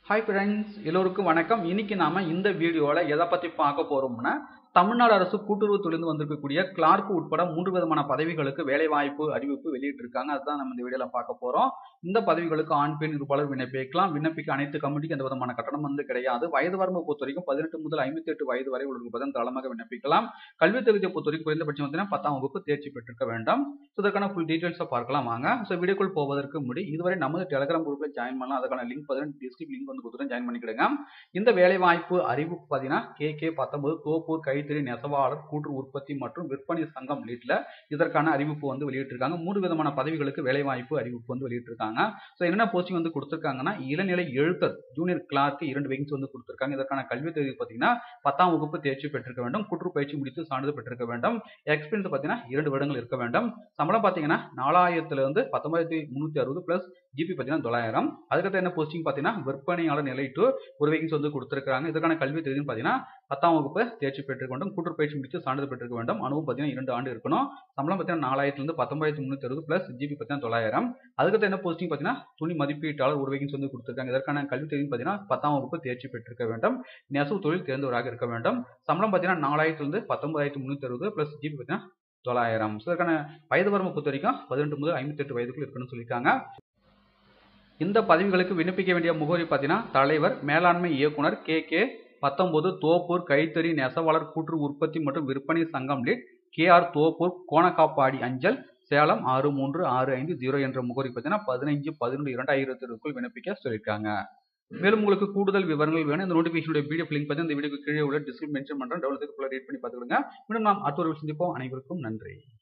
hi friends எல்லோருக்கும் வணக்கம் இன்னைக்கு நாம இந்த வீடியோல எதை பத்தி பார்க்க போறோம்னா தமிழ்நாடு அரசு கூட்டுறவு தொழிலிருந்து வந்திருக்கக்கூடிய கிளார்க் உட்பட மூன்று விதமான பதவிகளுக்கு வேலைவாய்ப்பு அறிவிப்பு வெளியிட்டிருக்காங்க அதுதான் நம்ம இந்த வீடியோல பார்க்க போறோம் இந்த பதவிகளுக்கு ஆண் பெண் இருப்பாளர் விண்ணப்பிக்கலாம் விண்ணப்பிக்க அனைத்து கமிட்டிக்கு எந்த விதமான கட்டணம் வந்து கிடையாது வயது வரம்பு பொறுத்த வரைக்கும் பதினெட்டு முதல் ஐம்பத்தி எட்டு வயது வரை உள்ளவர்கள் பதம் தாளமாக விண்ணப்பிக்கலாம் கல்வி தகுதியை பொறுத்த வரைக்கும் குறைந்தபட்சம் பார்த்தீங்கன்னா பத்தாம் வகுப்பு தேர்ச்சி பெற்றிருக்க வேண்டும் ஸோ இதற்கான ஃபுல் டீடைல்ஸை பார்க்கலாம் வாங்க ஸோ வீடியோக்குள் போவதற்கு முடி இதுவரை நமது டெலிகிராம் குரூப்ல ஜாயின் பண்ணலாம் அதுக்கான லிங்க் பார்த்தீங்கன்னா டிஸ்கிரிப் லிங்க் வந்து கொடுத்துட்டு ஜாயின் பண்ணிக்கிடுங்க இந்த வேலைவாய்ப்பு அறிவிப்பு பார்த்தீங்கன்னா கே கே பத்தொன்பது தோப்பூர் கைத்தறி நெசவாளர் கூற்று உற்பத்தி மற்றும் விற்பனை சங்கம் லீட்ல இதற்கான அறிவிப்பு வந்து வெளியிட்டிருக்காங்க மூணு விதமான பதவிகளுக்கு வேலைவாய்ப்பு அறிவிப்பு வந்து வெளியிட்டிருக்காங்க ஸோ என்னென்ன போஸ்டிங் வந்து கொடுத்துருக்காங்கன்னா இளநிலை எழுத்தர் ஜூனியர் கிளார்க்கு இரண்டு வேகன்ஸ் வந்து கொடுத்துருக்காங்க இதற்கான கல்வி தகுதி பார்த்தீங்கன்னா பத்தாம் வகுப்பு தேர்ச்சி பெற்றிருக்க வேண்டும் குற்று பயிற்சி முடித்து சான்றிதழ் பெற்றிருக்க வேண்டும் எக்ஸ்பீரியன்ஸ் பார்த்தீங்கன்னா இரண்டு வருடங்கள் இருக்க வேண்டும் சம்பளம் பார்த்தீங்கன்னா நாலாயிரத்துல இருந்து பத்தொன்பதாயிரத்தி முந்நூற்றி அறுபது பிளஸ் ஜிபி பார்த்தீங்கன்னா தொள்ளாயிரம் அதுக்கடுத்து என்ன போஸ்டிங் பார்த்தீங்கன்னா விற்பனையாளர் நிலை டு ஒரு வேகன்ஸ் வந்து கொடுத்துருக்காங்க இதற்கான கல்வி தகுதின்னு பார்த்தீங்கன்னா பத்தாம் வகுப்பு தேர்ச்சி பெற்றிருக்க வேண்டும் கூட்டு பயிற்சி முடித்து சான்றிதழ் பெற்றிருக்க வேண்டும் அனுபவம் பார்த்தீங்கன்னா இரண்டு ஆண்டு இருக்கணும் சம்பளம் பார்த்தீங்கன்னா நாலாயிரத்துலேருந்து பத்தொன்பதாயிரத்தி முந்நூற்றி அறுபது பிளஸ் ஜிபி பார்த்தீங்கன்னா தொள்ளாயிரம் அதுக்கடுத்து என்ன போஸ்டிங் பார்த்தீங்கன்னா துணி மதிப்பீட்டாளர் ஒரு வேகன்ஸ் வந்து கொடுத்துருக்காங்க இதற்கான கல்வி தகுதி பார்த்தீங்கன்னா பத்தாம் வகுப்பு தேர்ச்சி பெற்றிருக்க வேண்டும் நெசவு தொழில் தேர்ந்தவராக இருக்க வேண்டும் சம்பளம் பார்த்தீங்கன்னா நாலாயிரத்துலேருந்து பத்தொன்பதாயிரத்தி முந்நூற்றி அறுபது பிளஸ் ஜிபி பார்த்தீங்கன்னா தொள்ளாயிரம் ஸோ இதற்கான வயது வரம்பு பொறுத்த வரைக்கும் பதினெட்டு முதல் ஐம்பத்தி எட்டு வயதுக்குள் இருக்கணும்னு சொல்லியிருக்காங்க இந்த பதவிகளுக்கு விண்ணப்பிக்க வேண்டிய முகவரி பார்த்தீங்கன்னா தலைவர் மேலாண்மை இயக்குனர் கே கே பத்தொன்பது தோப்பூர் கைத்தறி நெசவாளர் கூற்று உற்பத்தி மற்றும் விற்பனை சங்கம் லீட் கே ஆர் தோப்பூர் கோணக்காப்பாடி அஞ்சல் சேலம் ஆறு மூன்று ஆறு ஐந்து ஜீரோ என்ற முகவரி பார்த்தீங்கன்னா பதினைஞ்சு பதினொன்று இரண்டாயிரத்திற்குள் விண்ணப்பிக்க சொல்லியிருக்காங்க மேலும் உங்களுக்கு கூடுதல் விவரங்கள் வேணும் இந்த நோட்டிஃபிகேஷனுடைய பிடிஎஃப் லிங்க் பார்த்து இந்த வீடியோக்கு கீழே உள்ள டிஸ்கிரிப் மென்ஷன் பண்ணுறேன் டவுன்லோட் ரேட் பண்ணி பார்த்துக்கோங்க மீண்டும் நாம் அடுத்த ஒரு சந்திப்போம் அனைவருக்கும் நன்றி